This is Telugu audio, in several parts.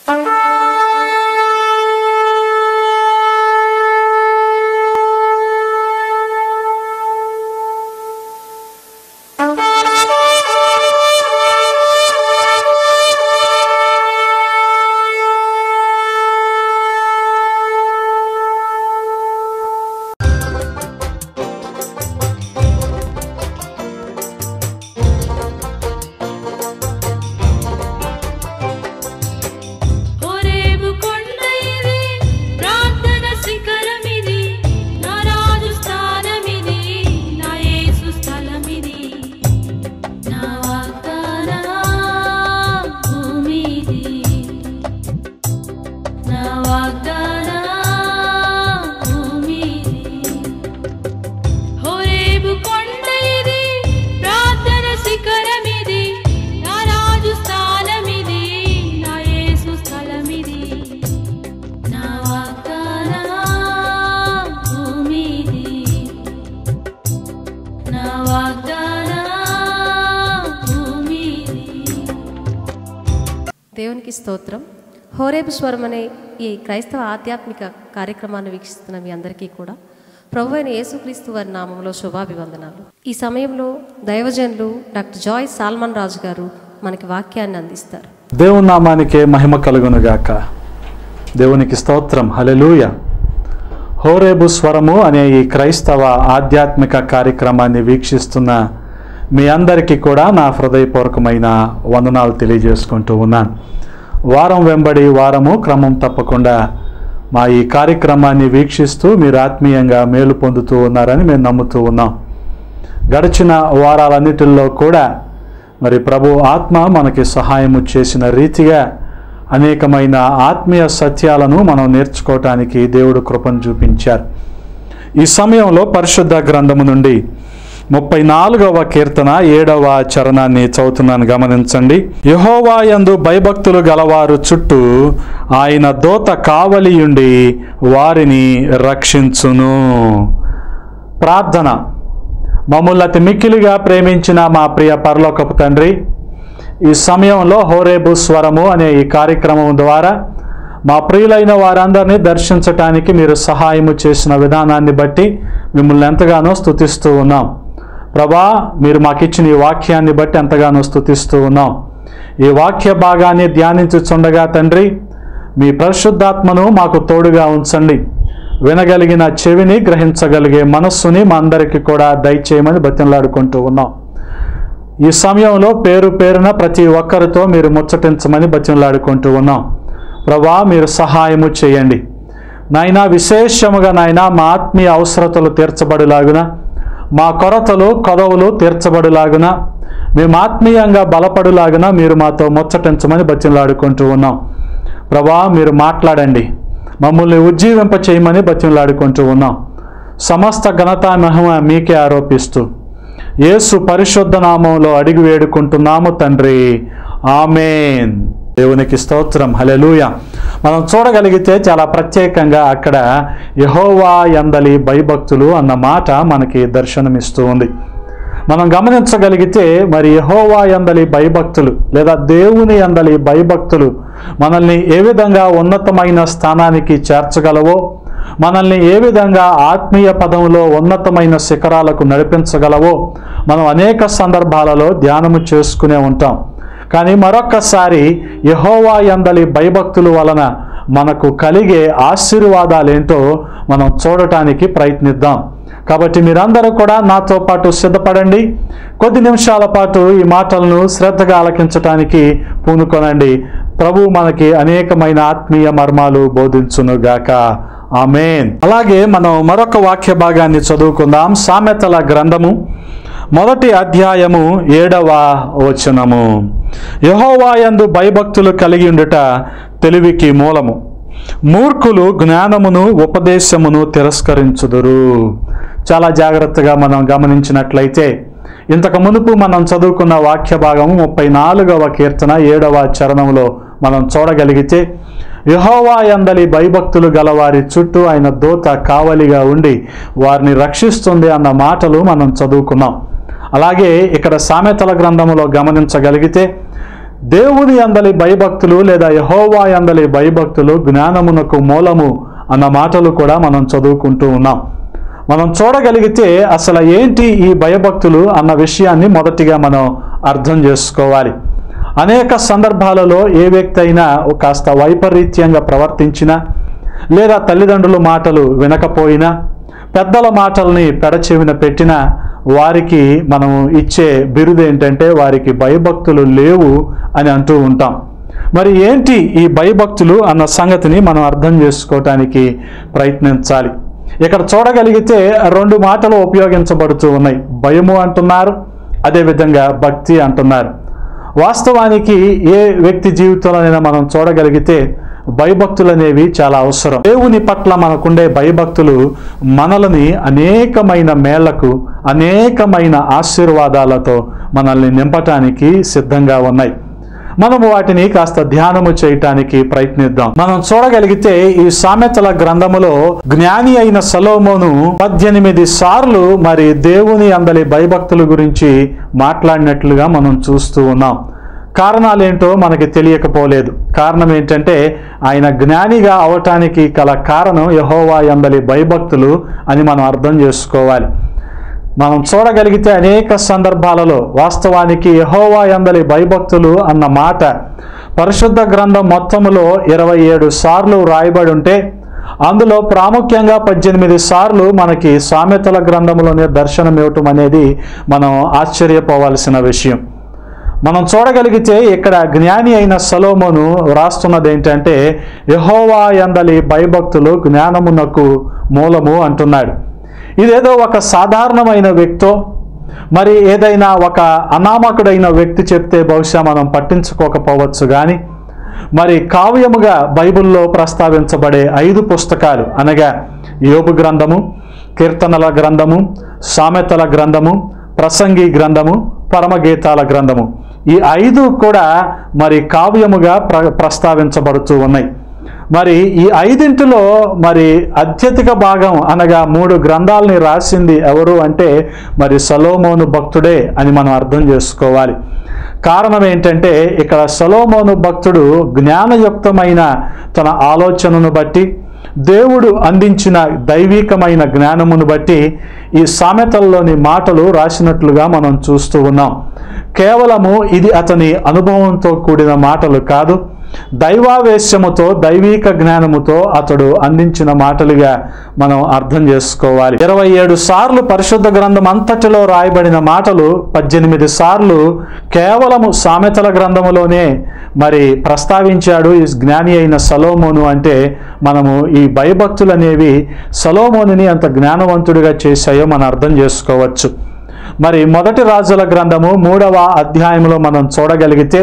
హోరేబు కొండ ఇది ప్రార్థన శిఖరమిది నా రాజు స్థానమిది నా యేసు స్థలమిది నా వాగ్దాన భూమిది నా వాగ్దాన భూమిది హోరేబు కొండ ఇది ప్రార్థన శిఖరమిది నా రాజు స్థానమిది నా యేసు స్థలమిది నా వాగ్దాన భూమిది నా వాగ్దాన భూమిది దేవునికి స్తోత్రం హోరేబు స్వరం అనే ఈ క్రైస్తవ ఆధ్యాత్మిక కార్యక్రమాన్ని వీక్షిస్తున్న మీ అందరికీ కూడా ప్రభు అయిన యేసుక్రీస్తు వారి నామంలో శుభాభివందనాలు ఈ సమయంలో దైవజనులు డాక్టర్ జాయ్ సాల్మన్ రాజు గారు మనకి వాక్యాన్ని అందిస్తారు దేవుని నామానికే మహిమ కలుగునుగాక దేవునికి స్తోత్రం హలెలూయ హోరేబు స్వరము అనే ఈ క్రైస్తవ ఆధ్యాత్మిక కార్యక్రమాన్ని వీక్షిస్తున్న మీ అందరికీ కూడా నా హృదయపూర్వకమైన వందనాలు తెలియజేసుకుంటూ ఉన్నాను వారం వెంబడి వారము క్రమం తప్పకుండా మా ఈ కార్యక్రమాన్ని వీక్షిస్తూ మీరు ఆత్మీయంగా మేలు పొందుతూ ఉన్నారని మేము నమ్ముతూ ఉన్నాం గడిచిన వారాలన్నిటిల్లో కూడా మరి ప్రభు ఆత్మ మనకి సహాయము చేసిన రీతిగా అనేకమైన ఆత్మీయ సత్యాలను మనం నేర్చుకోవటానికి దేవుడు కృపను చూపించారు ఈ సమయంలో పరిశుద్ధ గ్రంథము నుండి ముప్పై నాలుగవ కీర్తన ఏడవ చరణాన్ని చదువుతున్నాను గమనించండి యహోవా యందు భయభక్తులు గలవారు చుట్టూ ఆయన దోత కావలియుండి వారిని రక్షించును ప్రార్థన మమ్మల్ని అతి మిక్కిలిగా ప్రేమించిన మా ప్రియ పరలోకపు తండ్రి ఈ సమయంలో హోరేబు స్వరము అనే ఈ కార్యక్రమం ద్వారా మా ప్రియులైన వారందరినీ దర్శించటానికి మీరు సహాయము చేసిన విధానాన్ని బట్టి మిమ్మల్ని ఎంతగానో స్తుతిస్తూ ఉన్నాం ప్రభా మీరు మాకిచ్చిన ఈ వాక్యాన్ని బట్టి ఎంతగానో స్తుతిస్తూ ఉన్నాం ఈ వాక్య భాగాన్ని ధ్యానించుచుండగా తండ్రి మీ పరిశుద్ధాత్మను మాకు తోడుగా ఉంచండి వినగలిగిన చెవిని గ్రహించగలిగే మనస్సుని మా అందరికీ కూడా దయచేయమని బతిమలాడుకుంటూ ఉన్నాం ఈ సమయంలో పేరు పేరున ప్రతి ఒక్కరితో మీరు ముచ్చటించమని బతిమలాడుకుంటూ ఉన్నాం ప్రభా మీరు సహాయము చేయండి నాయనా విశేషముగా నాయనా మా ఆత్మీయ అవసరతలు తీర్చబడులాగున మా కొరతలు కొదవులు తీర్చబడులాగున మేము ఆత్మీయంగా బలపడులాగున మీరు మాతో ముచ్చటించమని బతిమలాడుకుంటూ ఉన్నాం ప్రభా మీరు మాట్లాడండి మమ్మల్ని ఉజ్జీవింప చేయమని బతిమలాడుకుంటూ ఉన్నాం సమస్త ఘనత మహిమ మీకే ఆరోపిస్తూ యేసు పరిశుద్ధ నామంలో అడిగి వేడుకుంటున్నాము తండ్రి ఆమెన్ దేవునికి స్తోత్రం హలెలూయ మనం చూడగలిగితే చాలా ప్రత్యేకంగా అక్కడ యహోవా ఎందలి భయభక్తులు అన్న మాట మనకి దర్శనమిస్తూ ఉంది మనం గమనించగలిగితే మరి యహోవా ఎందలి భయభక్తులు లేదా దేవుని ఎందలి భయభక్తులు మనల్ని ఏ విధంగా ఉన్నతమైన స్థానానికి చేర్చగలవో మనల్ని ఏ విధంగా ఆత్మీయ పదంలో ఉన్నతమైన శిఖరాలకు నడిపించగలవో మనం అనేక సందర్భాలలో ధ్యానము చేసుకునే ఉంటాం కానీ మరొక్కసారి యహోవా ఎందలి భయభక్తుల వలన మనకు కలిగే ఆశీర్వాదాలేంటో మనం చూడటానికి ప్రయత్నిద్దాం కాబట్టి మీరందరూ కూడా నాతో పాటు సిద్ధపడండి కొద్ది నిమిషాల పాటు ఈ మాటలను శ్రద్ధగా ఆలకించటానికి పూనుకొనండి ప్రభు మనకి అనేకమైన ఆత్మీయ మర్మాలు బోధించునుగాక ఆమెన్ అలాగే మనం మరొక వాక్య భాగాన్ని చదువుకుందాం సామెతల గ్రంథము మొదటి అధ్యాయము ఏడవ వచనము యహోవాయందు భయభక్తులు కలిగి ఉండుట తెలివికి మూలము మూర్ఖులు జ్ఞానమును ఉపదేశమును తిరస్కరించుదురు చాలా జాగ్రత్తగా మనం గమనించినట్లయితే ఇంతకు మునుపు మనం చదువుకున్న వాక్య భాగము ముప్పై నాలుగవ కీర్తన ఏడవ చరణంలో మనం చూడగలిగితే యహోవా యందలి భయభక్తులు గలవారి చుట్టూ ఆయన దూత కావలిగా ఉండి వారిని రక్షిస్తుంది అన్న మాటలు మనం చదువుకున్నాం అలాగే ఇక్కడ సామెతల గ్రంథములో గమనించగలిగితే దేవుని అందలి భయభక్తులు లేదా యహోవా అందలి భయభక్తులు జ్ఞానమునకు మూలము అన్న మాటలు కూడా మనం చదువుకుంటూ ఉన్నాం మనం చూడగలిగితే అసలు ఏంటి ఈ భయభక్తులు అన్న విషయాన్ని మొదటిగా మనం అర్థం చేసుకోవాలి అనేక సందర్భాలలో ఏ వ్యక్తి అయినా కాస్త వైపరీత్యంగా ప్రవర్తించినా లేదా తల్లిదండ్రుల మాటలు వినకపోయినా పెద్దల మాటల్ని పెడచెవిన పెట్టినా వారికి మనం ఇచ్చే బిరుదు ఏంటంటే వారికి భయభక్తులు లేవు అని అంటూ ఉంటాం మరి ఏంటి ఈ భయభక్తులు అన్న సంగతిని మనం అర్థం చేసుకోవటానికి ప్రయత్నించాలి ఇక్కడ చూడగలిగితే రెండు మాటలు ఉపయోగించబడుతూ ఉన్నాయి భయము అంటున్నారు అదేవిధంగా భక్తి అంటున్నారు వాస్తవానికి ఏ వ్యక్తి జీవితంలోనైనా మనం చూడగలిగితే భయభక్తులు అనేవి చాలా అవసరం దేవుని పట్ల మనకుండే భయభక్తులు మనల్ని అనేకమైన మేళ్లకు అనేకమైన ఆశీర్వాదాలతో మనల్ని నింపటానికి సిద్ధంగా ఉన్నాయి మనము వాటిని కాస్త ధ్యానము చేయటానికి ప్రయత్నిద్దాం మనం చూడగలిగితే ఈ సామెతల గ్రంథములో జ్ఞాని అయిన సలోమోను పద్దెనిమిది సార్లు మరి దేవుని అందలి భయభక్తుల గురించి మాట్లాడినట్లుగా మనం చూస్తూ ఉన్నాం కారణాలేంటో మనకి తెలియకపోలేదు కారణం ఏంటంటే ఆయన జ్ఞానిగా అవటానికి గల కారణం యహోవా అందలి భయభక్తులు అని మనం అర్థం చేసుకోవాలి మనం చూడగలిగితే అనేక సందర్భాలలో వాస్తవానికి యహోవా అందలి భయభక్తులు అన్న మాట పరిశుద్ధ గ్రంథం మొత్తములో ఇరవై ఏడు సార్లు రాయబడి ఉంటే అందులో ప్రాముఖ్యంగా పద్దెనిమిది సార్లు మనకి సామెతల గ్రంథంలోనే దర్శనం ఇవ్వటం అనేది మనం ఆశ్చర్యపోవాల్సిన విషయం మనం చూడగలిగితే ఇక్కడ జ్ఞాని అయిన సలోమును రాస్తున్నది ఏంటంటే యహోవా యందలి భయభక్తులు జ్ఞానమునకు మూలము అంటున్నాడు ఇదేదో ఒక సాధారణమైన వ్యక్తో మరి ఏదైనా ఒక అనామకుడైన వ్యక్తి చెప్తే బహుశా మనం పట్టించుకోకపోవచ్చు కానీ మరి కావ్యముగా బైబిల్లో ప్రస్తావించబడే ఐదు పుస్తకాలు అనగా యోబు గ్రంథము కీర్తనల గ్రంథము సామెతల గ్రంథము ప్రసంగి గ్రంథము పరమగీతాల గ్రంథము ఈ ఐదు కూడా మరి కావ్యముగా ప్ర ప్రస్తావించబడుతూ ఉన్నాయి మరి ఈ ఐదింటిలో మరి అత్యధిక భాగం అనగా మూడు గ్రంథాలని రాసింది ఎవరు అంటే మరి సలోమోను భక్తుడే అని మనం అర్థం చేసుకోవాలి కారణం ఏంటంటే ఇక్కడ సలోమోను భక్తుడు జ్ఞానయుక్తమైన తన ఆలోచనను బట్టి దేవుడు అందించిన దైవికమైన జ్ఞానమును బట్టి ఈ సామెతల్లోని మాటలు రాసినట్లుగా మనం చూస్తూ ఉన్నాం కేవలము ఇది అతని అనుభవంతో కూడిన మాటలు కాదు దైవావేశముతో దైవిక జ్ఞానముతో అతడు అందించిన మాటలుగా మనం అర్థం చేసుకోవాలి ఇరవై ఏడు సార్లు పరిశుద్ధ గ్రంథం అంతటిలో రాయబడిన మాటలు పద్దెనిమిది సార్లు కేవలము సామెతల గ్రంథములోనే మరి ప్రస్తావించాడు ఈ జ్ఞాని అయిన సలోమోను అంటే మనము ఈ భయభక్తులు అనేవి సలోమోనుని అంత జ్ఞానవంతుడిగా చేశాయో మనం అర్థం చేసుకోవచ్చు మరి మొదటి రాజుల గ్రంథము మూడవ అధ్యాయంలో మనం చూడగలిగితే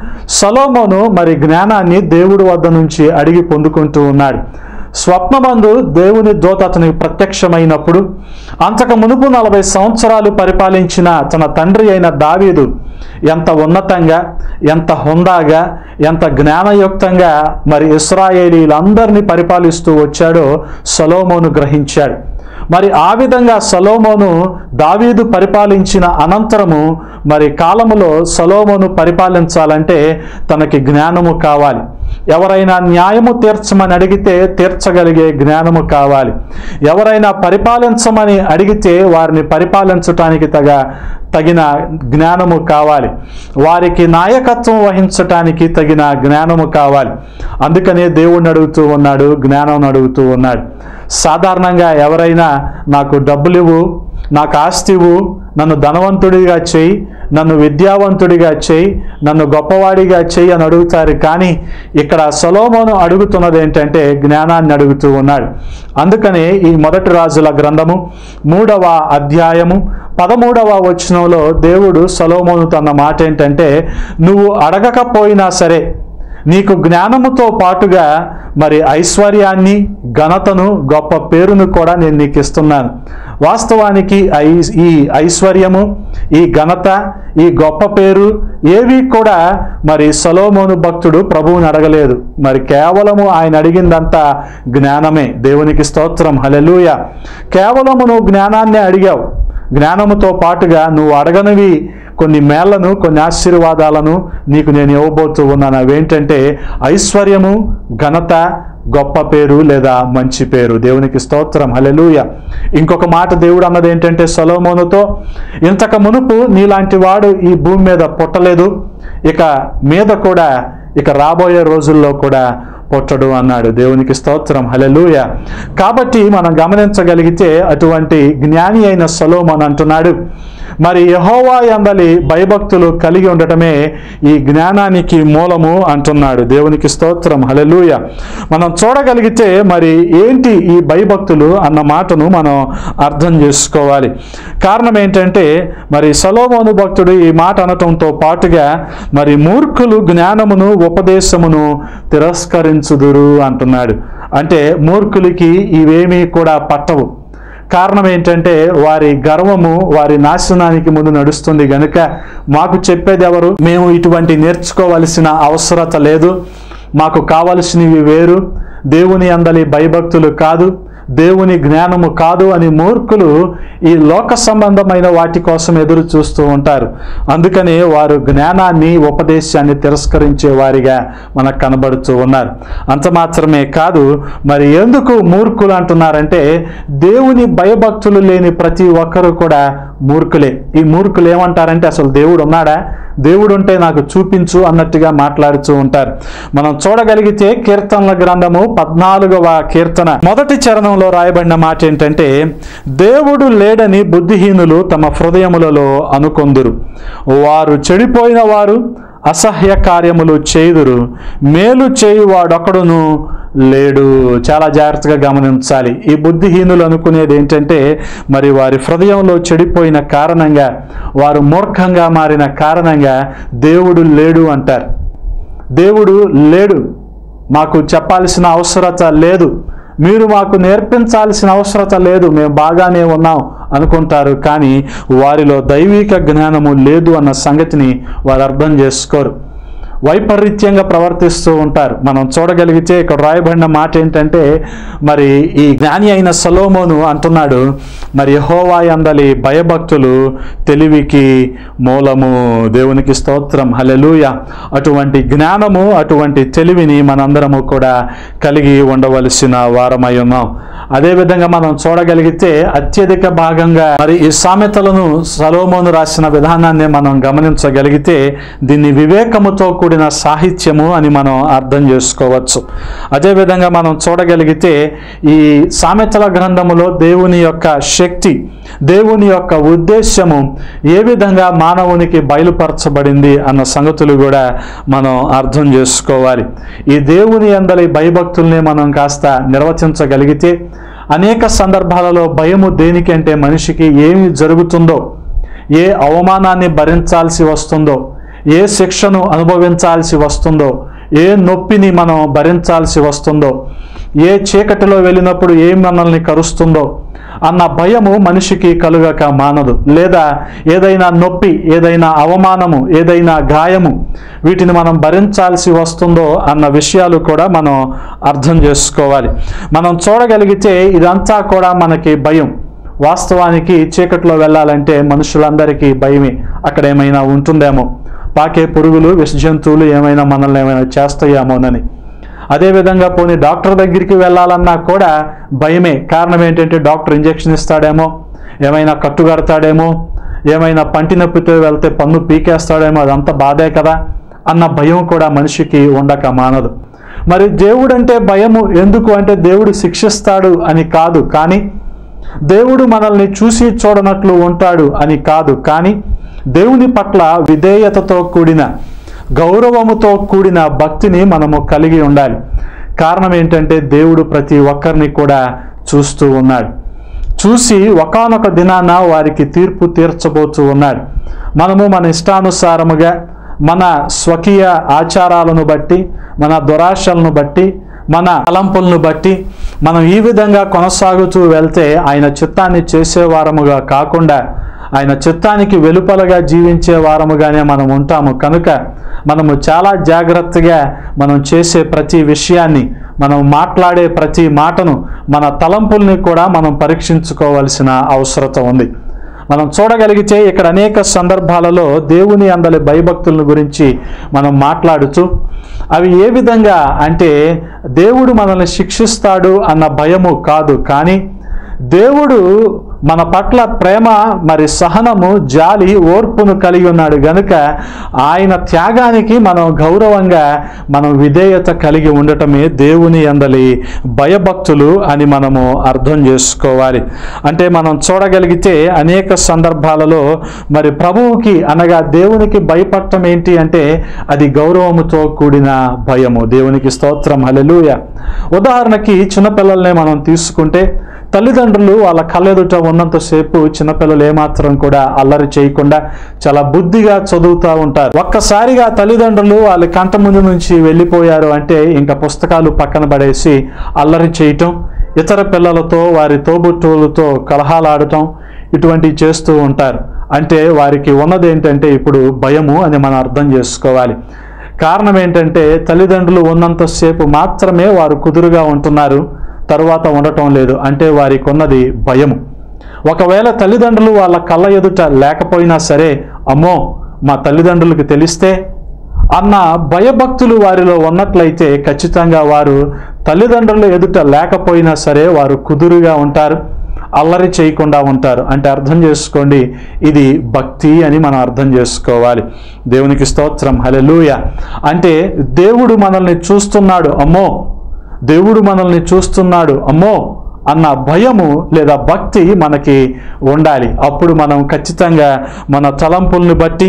సలోమోను మరి జ్ఞానాన్ని దేవుడి వద్ద నుంచి అడిగి పొందుకుంటూ ఉన్నాడు స్వప్నమందు దేవుని దూత అతనికి ప్రత్యక్షమైనప్పుడు అంతకు మునుపు నలభై సంవత్సరాలు పరిపాలించిన తన తండ్రి అయిన దావీదు ఎంత ఉన్నతంగా ఎంత హుందాగా ఎంత జ్ఞానయుక్తంగా మరి ఇస్రాయేలీలందరినీ పరిపాలిస్తూ వచ్చాడో సలోమోను గ్రహించాడు మరి ఆ విధంగా సలోమోను దావీదు పరిపాలించిన అనంతరము మరి కాలములో సలోమోను పరిపాలించాలంటే తనకి జ్ఞానము కావాలి ఎవరైనా న్యాయము తీర్చమని అడిగితే తీర్చగలిగే జ్ఞానము కావాలి ఎవరైనా పరిపాలించమని అడిగితే వారిని పరిపాలించటానికి తగ తగిన జ్ఞానము కావాలి వారికి నాయకత్వం వహించటానికి తగిన జ్ఞానము కావాలి అందుకనే దేవుణ్ణి అడుగుతూ ఉన్నాడు జ్ఞానం అడుగుతూ ఉన్నాడు సాధారణంగా ఎవరైనా నాకు డబ్బులు ఇవ్వు నాకు ఆస్తి ఇవ్వు నన్ను ధనవంతుడిగా చేయి నన్ను విద్యావంతుడిగా చేయి నన్ను గొప్పవాడిగా చేయి అని అడుగుతారు కానీ ఇక్కడ సొలోమోను అడుగుతున్నది ఏంటంటే జ్ఞానాన్ని అడుగుతూ ఉన్నాడు అందుకనే ఈ మొదటి రాజుల గ్రంథము మూడవ అధ్యాయము పదమూడవ వచనంలో దేవుడు సొలోమోను తన్న మాట ఏంటంటే నువ్వు అడగకపోయినా సరే నీకు జ్ఞానముతో పాటుగా మరి ఐశ్వర్యాన్ని ఘనతను గొప్ప పేరును కూడా నేను నీకు ఇస్తున్నాను వాస్తవానికి ఐ ఈ ఐశ్వర్యము ఈ ఘనత ఈ గొప్ప పేరు ఏవి కూడా మరి సలోమోను భక్తుడు ప్రభువుని అడగలేదు మరి కేవలము ఆయన అడిగిందంతా జ్ఞానమే దేవునికి స్తోత్రం హలెలూయ కేవలము నువ్వు జ్ఞానాన్ని అడిగావు జ్ఞానముతో పాటుగా నువ్వు అడగనివి కొన్ని మేళ్లను కొన్ని ఆశీర్వాదాలను నీకు నేను ఇవ్వబోతూ ఉన్నాను అవేంటంటే ఐశ్వర్యము ఘనత గొప్ప పేరు లేదా మంచి పేరు దేవునికి స్తోత్రం హలెలూయ ఇంకొక మాట దేవుడు అన్నది ఏంటంటే సొలోమోనుతో ఇంతకు మునుపు నీలాంటి వాడు ఈ భూమి మీద పుట్టలేదు ఇక మీద కూడా ఇక రాబోయే రోజుల్లో కూడా పుట్టడు అన్నాడు దేవునికి స్తోత్రం హలెలూయ కాబట్టి మనం గమనించగలిగితే అటువంటి జ్ఞాని అయిన సొలోమోన్ అంటున్నాడు మరి యహోవా ఎందలి భయభక్తులు కలిగి ఉండటమే ఈ జ్ఞానానికి మూలము అంటున్నాడు దేవునికి స్తోత్రం హలెలూయ మనం చూడగలిగితే మరి ఏంటి ఈ భయభక్తులు అన్న మాటను మనం అర్థం చేసుకోవాలి కారణం ఏంటంటే మరి సలోమోను భక్తుడు ఈ మాట అనటంతో పాటుగా మరి మూర్ఖులు జ్ఞానమును ఉపదేశమును తిరస్కరించుదురు అంటున్నాడు అంటే మూర్ఖులకి ఇవేమీ కూడా పట్టవు కారణం ఏంటంటే వారి గర్వము వారి నాశనానికి ముందు నడుస్తుంది గనుక మాకు చెప్పేది ఎవరు మేము ఇటువంటి నేర్చుకోవలసిన అవసరత లేదు మాకు కావలసినవి వేరు దేవుని అందలి భయభక్తులు కాదు దేవుని జ్ఞానము కాదు అని మూర్ఖులు ఈ లోక సంబంధమైన వాటి కోసం ఎదురు చూస్తూ ఉంటారు అందుకని వారు జ్ఞానాన్ని ఉపదేశాన్ని తిరస్కరించే వారిగా మనకు కనబడుతూ ఉన్నారు అంత మాత్రమే కాదు మరి ఎందుకు మూర్ఖులు అంటున్నారంటే దేవుని భయభక్తులు లేని ప్రతి ఒక్కరూ కూడా మూర్ఖులే ఈ మూర్ఖులు ఏమంటారంటే అసలు దేవుడు ఉన్నాడా దేవుడు ఉంటే నాకు చూపించు అన్నట్టుగా మాట్లాడుతూ ఉంటారు మనం చూడగలిగితే కీర్తనల గ్రంథము పద్నాలుగవ కీర్తన మొదటి చరణంలో రాయబడిన మాట ఏంటంటే దేవుడు లేడని బుద్ధిహీనులు తమ హృదయములలో అనుకొందురు వారు చెడిపోయిన వారు అసహ్య కార్యములు చేయుదురు మేలు చేయువాడొకడును లేడు చాలా జాగ్రత్తగా గమనించాలి ఈ బుద్ధిహీనులు అనుకునేది ఏంటంటే మరి వారి హృదయంలో చెడిపోయిన కారణంగా వారు మూర్ఖంగా మారిన కారణంగా దేవుడు లేడు అంటారు దేవుడు లేడు మాకు చెప్పాల్సిన అవసరత లేదు మీరు మాకు నేర్పించాల్సిన అవసరత లేదు మేము బాగానే ఉన్నాం అనుకుంటారు కానీ వారిలో దైవిక జ్ఞానము లేదు అన్న సంగతిని వారు అర్థం చేసుకోరు వైపరీత్యంగా ప్రవర్తిస్తూ ఉంటారు మనం చూడగలిగితే ఇక్కడ రాయబడిన మాట ఏంటంటే మరి ఈ జ్ఞాని అయిన సలోమోను అంటున్నాడు మరి యెహోవా అందలి భయభక్తులు తెలివికి మూలము దేవునికి స్తోత్రం హలెలూయ అటువంటి జ్ఞానము అటువంటి తెలివిని మనందరము కూడా కలిగి ఉండవలసిన వారమై ఉన్నాం అదేవిధంగా మనం చూడగలిగితే అత్యధిక భాగంగా మరి ఈ సామెతలను సలోమోను రాసిన విధానాన్ని మనం గమనించగలిగితే దీన్ని వివేకముతో కూడిన సాహిత్యము అని మనం అర్థం చేసుకోవచ్చు అదేవిధంగా మనం చూడగలిగితే ఈ సామెతల గ్రంథములో దేవుని యొక్క శక్తి దేవుని యొక్క ఉద్దేశ్యము ఏ విధంగా మానవునికి బయలుపరచబడింది అన్న సంగతులు కూడా మనం అర్థం చేసుకోవాలి ఈ దేవుని అందరి భయభక్తుల్ని మనం కాస్త నిర్వచించగలిగితే అనేక సందర్భాలలో భయము దేనికంటే మనిషికి ఏమి జరుగుతుందో ఏ అవమానాన్ని భరించాల్సి వస్తుందో ఏ శిక్షను అనుభవించాల్సి వస్తుందో ఏ నొప్పిని మనం భరించాల్సి వస్తుందో ఏ చీకటిలో వెళ్ళినప్పుడు ఏ మనల్ని కరుస్తుందో అన్న భయము మనిషికి కలుగక మానదు లేదా ఏదైనా నొప్పి ఏదైనా అవమానము ఏదైనా గాయము వీటిని మనం భరించాల్సి వస్తుందో అన్న విషయాలు కూడా మనం అర్థం చేసుకోవాలి మనం చూడగలిగితే ఇదంతా కూడా మనకి భయం వాస్తవానికి చీకట్లో వెళ్ళాలంటే మనుషులందరికీ భయమే అక్కడ ఏమైనా ఉంటుందేమో పాకే పురుగులు విష జంతువులు ఏమైనా మనల్ని ఏమైనా చేస్తాయేమోనని అదేవిధంగా పోనీ డాక్టర్ దగ్గరికి వెళ్ళాలన్నా కూడా భయమే కారణం ఏంటంటే డాక్టర్ ఇంజెక్షన్ ఇస్తాడేమో ఏమైనా కట్టుగడతాడేమో ఏమైనా పంటి నొప్పితో వెళ్తే పన్ను పీకేస్తాడేమో అదంతా బాధే కదా అన్న భయం కూడా మనిషికి ఉండక మానదు మరి దేవుడు అంటే భయము ఎందుకు అంటే దేవుడు శిక్షిస్తాడు అని కాదు కానీ దేవుడు మనల్ని చూసి చూడనట్లు ఉంటాడు అని కాదు కానీ దేవుని పట్ల విధేయతతో కూడిన గౌరవముతో కూడిన భక్తిని మనము కలిగి ఉండాలి కారణం ఏంటంటే దేవుడు ప్రతి ఒక్కరిని కూడా చూస్తూ ఉన్నాడు చూసి ఒకానొక దినాన వారికి తీర్పు తీర్చబోతూ ఉన్నాడు మనము మన ఇష్టానుసారముగా మన స్వకీయ ఆచారాలను బట్టి మన దురాశలను బట్టి మన తలంపులను బట్టి మనం ఈ విధంగా కొనసాగుతూ వెళ్తే ఆయన చిత్తాన్ని చేసేవారముగా కాకుండా ఆయన చిత్తానికి వెలుపలగా జీవించే వారముగానే మనం ఉంటాము కనుక మనము చాలా జాగ్రత్తగా మనం చేసే ప్రతి విషయాన్ని మనం మాట్లాడే ప్రతి మాటను మన తలంపుల్ని కూడా మనం పరీక్షించుకోవాల్సిన అవసరత ఉంది మనం చూడగలిగితే ఇక్కడ అనేక సందర్భాలలో దేవుని అందలి భయభక్తులను గురించి మనం మాట్లాడుతూ అవి ఏ విధంగా అంటే దేవుడు మనల్ని శిక్షిస్తాడు అన్న భయము కాదు కానీ దేవుడు మన పట్ల ప్రేమ మరి సహనము జాలి ఓర్పును కలిగి ఉన్నాడు గనుక ఆయన త్యాగానికి మనం గౌరవంగా మనం విధేయత కలిగి ఉండటమే దేవుని అందలి భయభక్తులు అని మనము అర్థం చేసుకోవాలి అంటే మనం చూడగలిగితే అనేక సందర్భాలలో మరి ప్రభువుకి అనగా దేవునికి భయపడటం ఏంటి అంటే అది గౌరవముతో కూడిన భయము దేవునికి స్తోత్రం హల్లెలూయ ఉదాహరణకి చిన్నపిల్లల్ని మనం తీసుకుంటే తల్లిదండ్రులు వాళ్ళ కళ్ళెదుట ఉన్నంతసేపు చిన్నపిల్లలు ఏమాత్రం కూడా అల్లరి చేయకుండా చాలా బుద్ధిగా చదువుతూ ఉంటారు ఒక్కసారిగా తల్లిదండ్రులు వాళ్ళ కంట ముందు నుంచి వెళ్ళిపోయారు అంటే ఇంకా పుస్తకాలు పక్కన పడేసి అల్లరి చేయటం ఇతర పిల్లలతో వారి తోబుట్టువులతో కలహాలాడటం ఇటువంటివి చేస్తూ ఉంటారు అంటే వారికి ఉన్నది ఏంటంటే ఇప్పుడు భయము అని మనం అర్థం చేసుకోవాలి కారణం ఏంటంటే తల్లిదండ్రులు ఉన్నంతసేపు మాత్రమే వారు కుదురుగా ఉంటున్నారు తరువాత ఉండటం లేదు అంటే వారికి ఉన్నది భయము ఒకవేళ తల్లిదండ్రులు వాళ్ళ కళ్ళ ఎదుట లేకపోయినా సరే అమ్మో మా తల్లిదండ్రులకు తెలిస్తే అన్న భయభక్తులు వారిలో ఉన్నట్లయితే ఖచ్చితంగా వారు తల్లిదండ్రుల ఎదుట లేకపోయినా సరే వారు కుదురుగా ఉంటారు అల్లరి చేయకుండా ఉంటారు అంటే అర్థం చేసుకోండి ఇది భక్తి అని మనం అర్థం చేసుకోవాలి దేవునికి స్తోత్రం హలెలూయ అంటే దేవుడు మనల్ని చూస్తున్నాడు అమ్మో దేవుడు మనల్ని చూస్తున్నాడు అమ్మో అన్న భయము లేదా భక్తి మనకి ఉండాలి అప్పుడు మనం ఖచ్చితంగా మన తలంపుల్ని బట్టి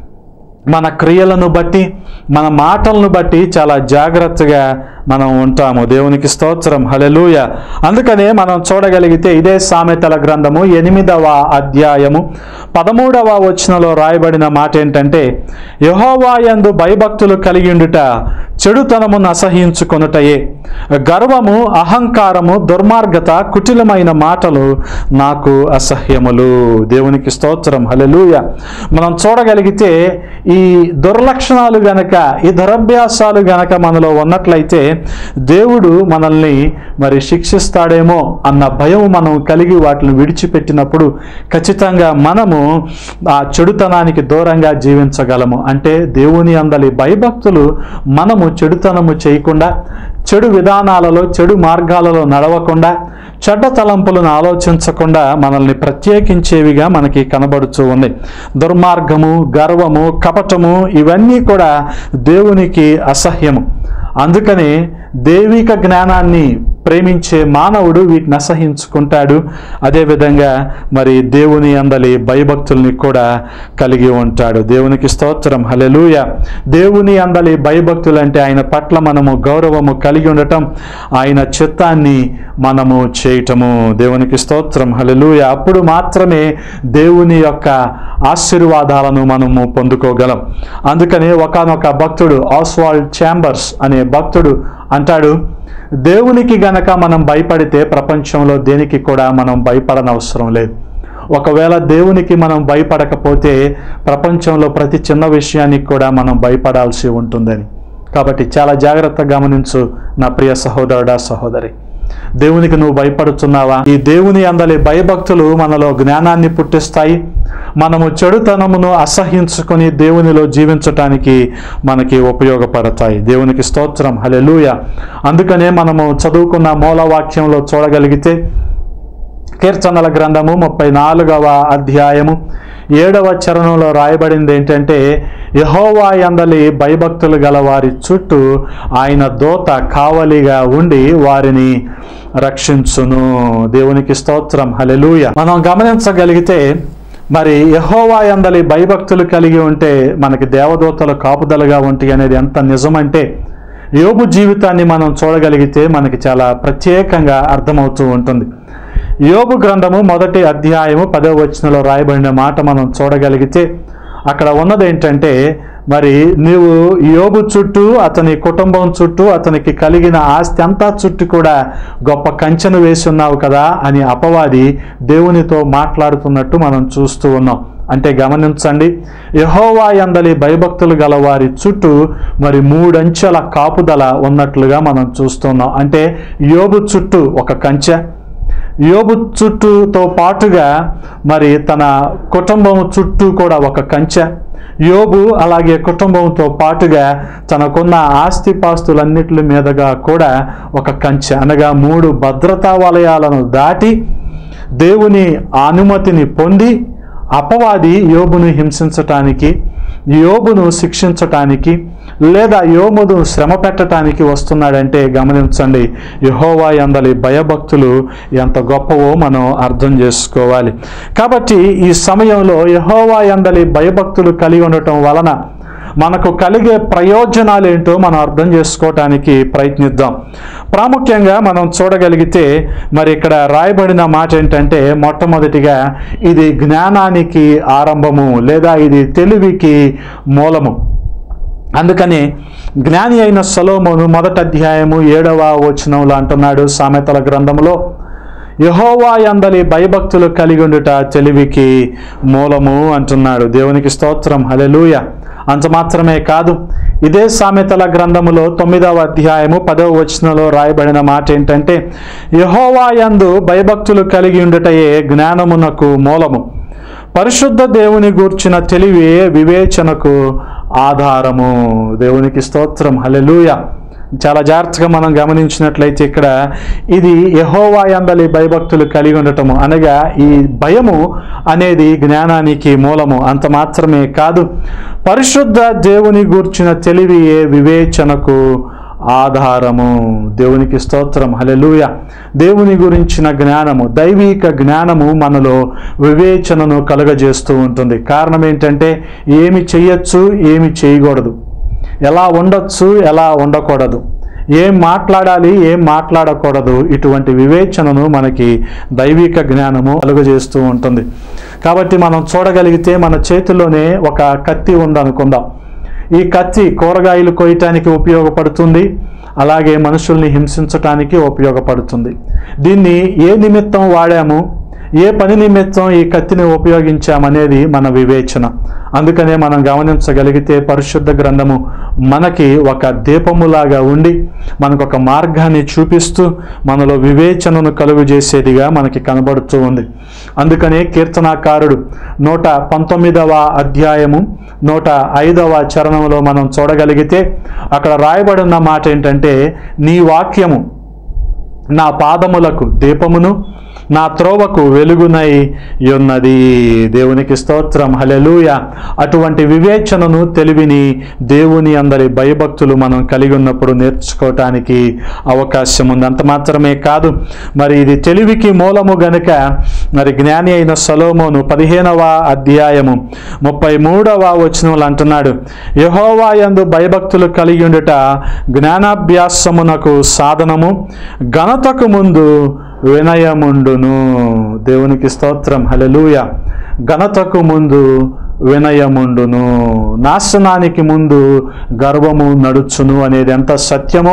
మన క్రియలను బట్టి మన మాటలను బట్టి చాలా జాగ్రత్తగా మనం ఉంటాము దేవునికి స్తోత్రం హలెలూయ అందుకనే మనం చూడగలిగితే ఇదే సామెతల గ్రంథము ఎనిమిదవ అధ్యాయము పదమూడవ వచనంలో రాయబడిన మాట ఏంటంటే యహోవాయందు భయభక్తులు కలిగి ఉండుట చెడుతనమును అసహించుకొనుటయే గర్వము అహంకారము దుర్మార్గత కుటిలమైన మాటలు నాకు అసహ్యములు దేవునికి స్తోత్రం హలెలూయ మనం చూడగలిగితే ఈ దుర్లక్షణాలు గనక ఈ దురభ్యాసాలు గనక మనలో ఉన్నట్లయితే దేవుడు మనల్ని మరి శిక్షిస్తాడేమో అన్న భయం మనం కలిగి వాటిని విడిచిపెట్టినప్పుడు ఖచ్చితంగా మనము ఆ చెడుతనానికి దూరంగా జీవించగలము అంటే దేవుని అందలి భయభక్తులు మనము చెడుతనము చేయకుండా చెడు విధానాలలో చెడు మార్గాలలో నడవకుండా చెడ్డ తలంపులను ఆలోచించకుండా మనల్ని ప్రత్యేకించేవిగా మనకి కనబడుతూ ఉంది దుర్మార్గము గర్వము కపటము ఇవన్నీ కూడా దేవునికి అసహ్యము అందుకని దైవిక జ్ఞానాన్ని ప్రేమించే మానవుడు వీటిని అసహించుకుంటాడు అదేవిధంగా మరి దేవుని అందలి భయభక్తుల్ని కూడా కలిగి ఉంటాడు దేవునికి స్తోత్రం హలెలూయ దేవుని అందలి భయభక్తులు అంటే ఆయన పట్ల మనము గౌరవము కలిగి ఉండటం ఆయన చిత్తాన్ని మనము చేయటము దేవునికి స్తోత్రం హలెలూయ అప్పుడు మాత్రమే దేవుని యొక్క ఆశీర్వాదాలను మనము పొందుకోగలం అందుకని ఒకనొక భక్తుడు ఆస్వాల్డ్ ఛాంబర్స్ అనే భక్తుడు అంటాడు దేవునికి గనక మనం భయపడితే ప్రపంచంలో దేనికి కూడా మనం భయపడనవసరం లేదు ఒకవేళ దేవునికి మనం భయపడకపోతే ప్రపంచంలో ప్రతి చిన్న విషయానికి కూడా మనం భయపడాల్సి ఉంటుందని కాబట్టి చాలా జాగ్రత్తగా గమనించు నా ప్రియ సహోదరుడా సహోదరి దేవునికి నువ్వు భయపడుతున్నావా ఈ దేవుని అందలి భయభక్తులు మనలో జ్ఞానాన్ని పుట్టిస్తాయి మనము చెడుతనమును అసహించుకొని దేవునిలో జీవించటానికి మనకి ఉపయోగపడతాయి దేవునికి స్తోత్రం హలెలూయ అందుకనే మనము చదువుకున్న మూలవాక్యంలో చూడగలిగితే కీర్తనల గ్రంథము ముప్పై నాలుగవ అధ్యాయము ఏడవ చరణంలో రాయబడింది ఏంటంటే యహోవా యందలి భయభక్తులు గల వారి చుట్టూ ఆయన దోత కావలిగా ఉండి వారిని రక్షించును దేవునికి స్తోత్రం హలెలూయ మనం గమనించగలిగితే మరి యహోవా యందలి భయభక్తులు కలిగి ఉంటే మనకి దేవదూతలు కాపుదలుగా ఉంటాయి అనేది ఎంత నిజమంటే యోబు జీవితాన్ని మనం చూడగలిగితే మనకి చాలా ప్రత్యేకంగా అర్థమవుతూ ఉంటుంది యోబు గ్రంథము మొదటి అధ్యాయము పదవ వచనంలో రాయబడిన మాట మనం చూడగలిగితే అక్కడ ఉన్నది ఏంటంటే మరి నీవు యోబు చుట్టూ అతని కుటుంబం చుట్టూ అతనికి కలిగిన ఆస్తి అంతా చుట్టూ కూడా గొప్ప కంచెను వేసి ఉన్నావు కదా అని అపవాది దేవునితో మాట్లాడుతున్నట్టు మనం చూస్తూ ఉన్నాం అంటే గమనించండి యహోవా యందలి భయభక్తులు గల వారి చుట్టూ మరి మూడంచెల కాపుదల ఉన్నట్లుగా మనం చూస్తున్నాం అంటే యోబు చుట్టూ ఒక కంచె యోబు చుట్టూతో పాటుగా మరి తన కుటుంబం చుట్టూ కూడా ఒక కంచె యోబు అలాగే కుటుంబంతో పాటుగా తనకున్న ఆస్తిపాస్తులన్నిటి మీదుగా కూడా ఒక కంచె అనగా మూడు భద్రతా వలయాలను దాటి దేవుని అనుమతిని పొంది అపవాది యోబును హింసించటానికి యోబును శిక్షించటానికి లేదా యోబును శ్రమ పెట్టడానికి వస్తున్నాడంటే గమనించండి యహోవా అందలి భయభక్తులు ఎంత గొప్పవో మనం అర్థం చేసుకోవాలి కాబట్టి ఈ సమయంలో యహోవా అందలి భయభక్తులు కలిగి ఉండటం వలన మనకు కలిగే ప్రయోజనాలు ఏంటో మనం అర్థం చేసుకోవటానికి ప్రయత్నిద్దాం ప్రాముఖ్యంగా మనం చూడగలిగితే మరి ఇక్కడ రాయబడిన మాట ఏంటంటే మొట్టమొదటిగా ఇది జ్ఞానానికి ఆరంభము లేదా ఇది తెలివికి మూలము అందుకని జ్ఞాని అయిన సలోమును మొదటి అధ్యాయము ఏడవ వచనంలో అంటున్నాడు సామెతల గ్రంథములో యహోవా అందలి భయభక్తులు కలిగి ఉండుట తెలివికి మూలము అంటున్నాడు దేవునికి స్తోత్రం హలెలూయ అంత మాత్రమే కాదు ఇదే సామెతల గ్రంథములో తొమ్మిదవ అధ్యాయము పదవ వచనంలో రాయబడిన మాట ఏంటంటే యహోవా యందు భయభక్తులు కలిగి ఉండుటయే జ్ఞానమునకు మూలము పరిశుద్ధ దేవుని గూర్చిన తెలివి వివేచనకు ఆధారము దేవునికి స్తోత్రం హలెలూయ చాలా జాగ్రత్తగా మనం గమనించినట్లయితే ఇక్కడ ఇది యహోవా యందలి భయభక్తులు కలిగి ఉండటము అనగా ఈ భయము అనేది జ్ఞానానికి మూలము అంత మాత్రమే కాదు పరిశుద్ధ దేవుని గూర్చిన తెలివియే వివేచనకు ఆధారము దేవునికి స్తోత్రం హలెలూయ దేవుని గురించిన జ్ఞానము దైవిక జ్ఞానము మనలో వివేచనను కలుగజేస్తూ ఉంటుంది కారణం ఏంటంటే ఏమి చెయ్యొచ్చు ఏమి చేయకూడదు ఎలా ఉండొచ్చు ఎలా ఉండకూడదు ఏం మాట్లాడాలి ఏం మాట్లాడకూడదు ఇటువంటి వివేచనను మనకి దైవిక జ్ఞానము కలుగజేస్తూ ఉంటుంది కాబట్టి మనం చూడగలిగితే మన చేతిలోనే ఒక కత్తి ఉందనుకుందాం ఈ కత్తి కూరగాయలు కోయటానికి ఉపయోగపడుతుంది అలాగే మనుషుల్ని హింసించటానికి ఉపయోగపడుతుంది దీన్ని ఏ నిమిత్తం వాడాము ఏ పని నిమిత్తం ఈ కత్తిని ఉపయోగించామనేది మన వివేచన అందుకనే మనం గమనించగలిగితే పరిశుద్ధ గ్రంథము మనకి ఒక దీపములాగా ఉండి మనకు ఒక మార్గాన్ని చూపిస్తూ మనలో వివేచనను కలుగు చేసేదిగా మనకి కనబడుతూ ఉంది అందుకనే కీర్తనాకారుడు నూట పంతొమ్మిదవ అధ్యాయము నూట ఐదవ చరణంలో మనం చూడగలిగితే అక్కడ రాయబడిన మాట ఏంటంటే నీ వాక్యము నా పాదములకు దీపమును నా త్రోవకు వెలుగునై ఉన్నది దేవునికి స్తోత్రం హలెలూయ అటువంటి వివేచనను తెలివిని దేవుని అందరి భయభక్తులు మనం కలిగి ఉన్నప్పుడు నేర్చుకోవటానికి అవకాశం ఉంది అంత మాత్రమే కాదు మరి ఇది తెలివికి మూలము గనుక మరి జ్ఞాని అయిన సలోమోను పదిహేనవ అధ్యాయము ముప్పై మూడవ వచనములు అంటున్నాడు యహోవా యందు భయభక్తులు కలిగి ఉండుట జ్ఞానాభ్యాసమునకు సాధనము ఘనతకు ముందు వినయముండును దేవునికి స్తోత్రం హలెలూయ ఘనతకు ముందు వినయముండును నాశనానికి ముందు గర్వము నడుచును అనేది ఎంత సత్యమో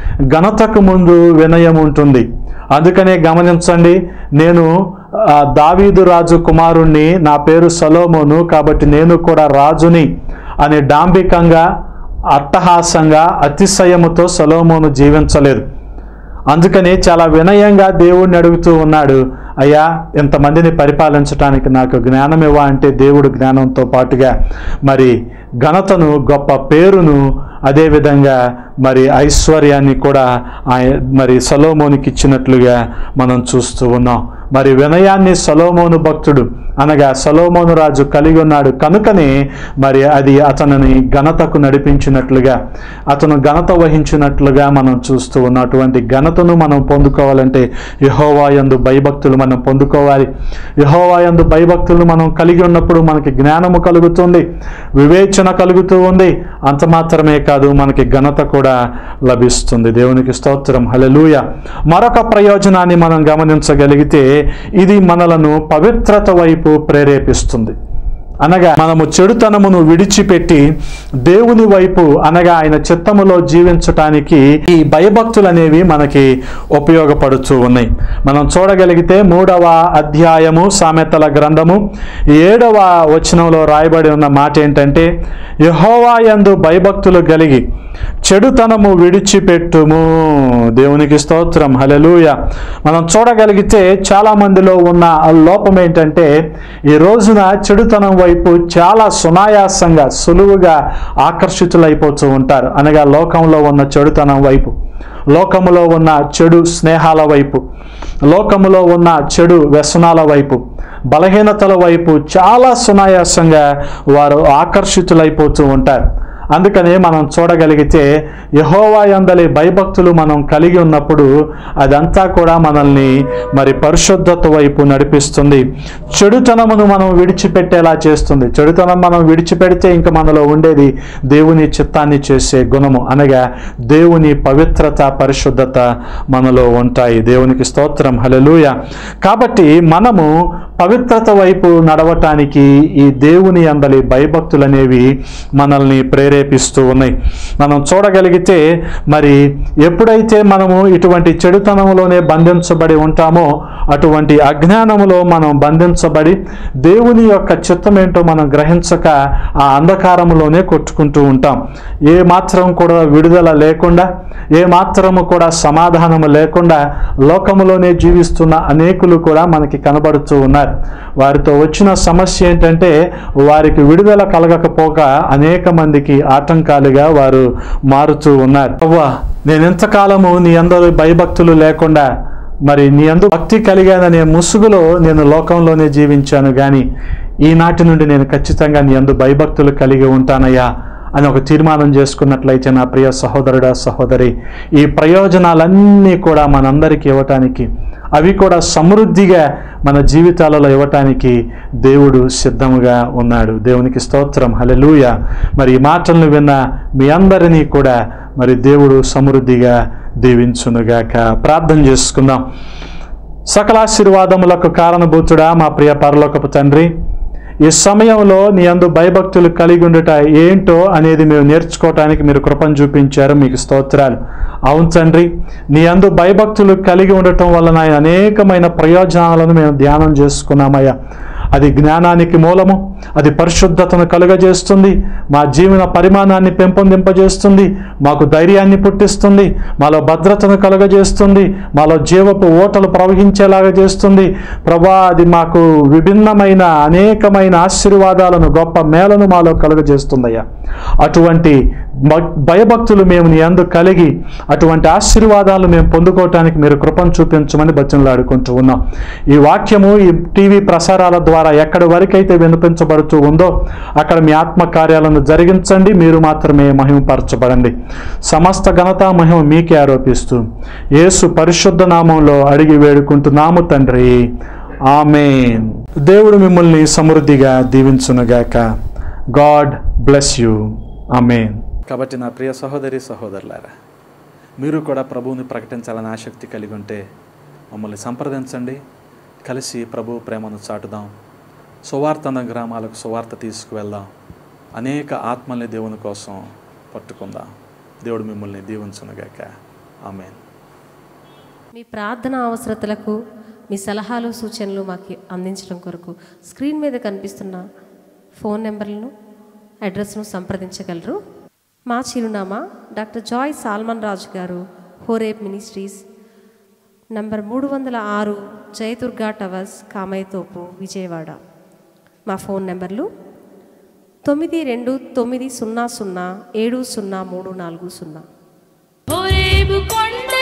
ఘనతకు ముందు వినయం ఉంటుంది అందుకనే గమనించండి నేను ఆ, దావీదు రాజు కుమారుణ్ణి నా పేరు సలోమోను కాబట్టి నేను కూడా రాజుని అని డాంబికంగా అట్టహాసంగా అతిశయముతో సలోమోను జీవించలేదు అందుకని చాలా వినయంగా దేవుడిని అడుగుతూ ఉన్నాడు అయ్యా ఇంతమందిని పరిపాలించడానికి నాకు జ్ఞానం ఇవ్వ అంటే దేవుడు జ్ఞానంతో పాటుగా మరి ఘనతను గొప్ప పేరును అదేవిధంగా మరి ఐశ్వర్యాన్ని కూడా ఆయ మరి సలోమోనికి ఇచ్చినట్లుగా మనం చూస్తూ ఉన్నాం మరి వినయాన్ని సలోమోను భక్తుడు అనగా సలోమోను రాజు కలిగి ఉన్నాడు కనుకనే మరి అది అతనిని ఘనతకు నడిపించినట్లుగా అతను ఘనత వహించినట్లుగా మనం చూస్తూ ఉన్నటువంటి ఘనతను మనం పొందుకోవాలంటే యహోవాయందు భయభక్తులు మనం పొందుకోవాలి యహోవాయందు భయభక్తులు మనం కలిగి ఉన్నప్పుడు మనకి జ్ఞానము కలుగుతుంది వివేచన కలుగుతూ ఉంది అంత మాత్రమే కాదు మనకి ఘనత కూడా లభిస్తుంది దేవునికి స్తోత్రం హలెలూయ మరొక ప్రయోజనాన్ని మనం గమనించగలిగితే ఇది మనలను పవిత్రత వైపు ప్రేరేపిస్తుంది అనగా మనము చెడుతనమును విడిచిపెట్టి దేవుని వైపు అనగా ఆయన చిత్తములో జీవించటానికి ఈ భయభక్తులు అనేవి మనకి ఉపయోగపడుతూ ఉన్నాయి మనం చూడగలిగితే మూడవ అధ్యాయము సామెతల గ్రంథము ఏడవ వచనంలో రాయబడి ఉన్న మాట ఏంటంటే యహోవాయందు భయభక్తులు కలిగి చెడుతనము విడిచిపెట్టుము దేవునికి స్తోత్రం హలెలూయ మనం చూడగలిగితే చాలా మందిలో ఉన్న ఆ లోపం ఏంటంటే ఈ రోజున చెడుతనం వైపు చాలా సునాయాసంగా సులువుగా ఆకర్షితులైపోతూ ఉంటారు అనగా లోకంలో ఉన్న చెడుతనం వైపు లోకములో ఉన్న చెడు స్నేహాల వైపు లోకములో ఉన్న చెడు వ్యసనాల వైపు బలహీనతల వైపు చాలా సునాయాసంగా వారు ఆకర్షితులైపోతూ ఉంటారు అందుకనే మనం చూడగలిగితే యహోవా యందలి భయభక్తులు మనం కలిగి ఉన్నప్పుడు అదంతా కూడా మనల్ని మరి పరిశుద్ధత వైపు నడిపిస్తుంది చెడుతనమును మనం విడిచిపెట్టేలా చేస్తుంది చెడుతనం మనం విడిచిపెడితే ఇంకా మనలో ఉండేది దేవుని చిత్తాన్ని చేసే గుణము అనగా దేవుని పవిత్రత పరిశుద్ధత మనలో ఉంటాయి దేవునికి స్తోత్రం హలెలూయ కాబట్టి మనము పవిత్రత వైపు నడవటానికి ఈ దేవుని అందలి భయభక్తులు అనేవి మనల్ని ప్రేరేపిస్తూ ఉన్నాయి మనం చూడగలిగితే మరి ఎప్పుడైతే మనము ఇటువంటి చెడుతనంలోనే బంధించబడి ఉంటామో అటువంటి అజ్ఞానములో మనం బంధించబడి దేవుని యొక్క చిత్తం ఏంటో మనం గ్రహించక ఆ అంధకారములోనే కొట్టుకుంటూ ఉంటాం ఏ మాత్రం కూడా విడుదల లేకుండా ఏ మాత్రము కూడా సమాధానము లేకుండా లోకములోనే జీవిస్తున్న అనేకులు కూడా మనకి కనబడుతూ ఉన్నారు వారితో వచ్చిన సమస్య ఏంటంటే వారికి విడుదల కలగకపోగా అనేక మందికి ఆటంకాలుగా వారు మారుతూ ఉన్నారు అవ్వా నేను ఎంతకాలము నీ అందరూ భయభక్తులు లేకుండా మరి నీ అందు భక్తి కలిగాననే ముసుగులో నేను లోకంలోనే జీవించాను కానీ ఈనాటి నుండి నేను ఖచ్చితంగా నీ అందు భయభక్తులు కలిగి ఉంటానయ్యా అని ఒక తీర్మానం చేసుకున్నట్లయితే నా ప్రియ సహోదరుడా సహోదరి ఈ ప్రయోజనాలన్నీ కూడా మనందరికీ ఇవ్వటానికి అవి కూడా సమృద్ధిగా మన జీవితాలలో ఇవ్వటానికి దేవుడు సిద్ధముగా ఉన్నాడు దేవునికి స్తోత్రం హలెలూయ మరి ఈ మాటలను విన్న మీ అందరినీ కూడా మరి దేవుడు సమృద్ధిగా దీవించునుగాక ప్రార్థన చేసుకుందాం సకలాశీర్వాదములకు కారణభూతుడా మా ప్రియ పరలోకపు తండ్రి ఈ సమయంలో నీ అందు భయభక్తులు కలిగి ఉండట ఏంటో అనేది మేము నేర్చుకోవటానికి మీరు కృపను చూపించారు మీకు స్తోత్రాలు అవును తండ్రి నీ అందు భయభక్తులు కలిగి ఉండటం వలన అనేకమైన ప్రయోజనాలను మేము ధ్యానం చేసుకున్నామయ్యా అది జ్ఞానానికి మూలము అది పరిశుద్ధతను కలుగజేస్తుంది మా జీవన పరిమాణాన్ని పెంపొందింపజేస్తుంది మాకు ధైర్యాన్ని పుట్టిస్తుంది మాలో భద్రతను కలుగజేస్తుంది మాలో జీవపు ఓటలు ప్రవహించేలాగా చేస్తుంది ప్రభా అది మాకు విభిన్నమైన అనేకమైన ఆశీర్వాదాలను గొప్ప మేలను మాలో కలుగజేస్తుందయ్యా అటువంటి భ- భయభక్తులు మేము నీ అందు కలిగి అటువంటి ఆశీర్వాదాలు మేము పొందుకోవటానికి మీరు కృపను చూపించమని బచ్చనలాడుకుంటూ ఉన్నాం ఈ వాక్యము ఈ టీవీ ప్రసారాల ద్వారా ఎక్కడి వరకైతే వినిపించబడుతూ ఉందో అక్కడ మీ ఆత్మ కార్యాలను జరిగించండి మీరు మాత్రమే మహిమపరచబడండి సమస్త ఘనత మహిమ మీకే ఆరోపిస్తూ యేసు పరిశుద్ధ నామంలో అడిగి వేడుకుంటున్నాము తండ్రి ఆమెన్ దేవుడు మిమ్మల్ని సమృద్ధిగా దీవించునుగాక గాడ్ బ్లెస్ యూ ఆమెన్ కాబట్టి నా ప్రియ సహోదరి సహోదరులారా మీరు కూడా ప్రభువుని ప్రకటించాలని ఆసక్తి కలిగి ఉంటే మమ్మల్ని సంప్రదించండి కలిసి ప్రభు ప్రేమను చాటుదాం సువార్తన గ్రామాలకు సువార్త తీసుకువెళ్దాం అనేక ఆత్మల్ని దేవుని కోసం పట్టుకుందాం దేవుడు మిమ్మల్ని దీవించునుగాక ఆమెన్ మీ ప్రార్థన అవసరతలకు మీ సలహాలు సూచనలు మాకు అందించడం కొరకు స్క్రీన్ మీద కనిపిస్తున్న ఫోన్ నెంబర్లను అడ్రస్ను సంప్రదించగలరు మా చిరునామా డాక్టర్ జాయ్ సాల్మన్ రాజు గారు హోరేప్ మినిస్ట్రీస్ నంబర్ మూడు వందల ఆరు జయదుర్గా టవర్స్ కామయ్యతోపు విజయవాడ మా ఫోన్ నెంబర్లు తొమ్మిది రెండు తొమ్మిది సున్నా సున్నా ఏడు సున్నా మూడు నాలుగు సున్నా హోరేబు కొండ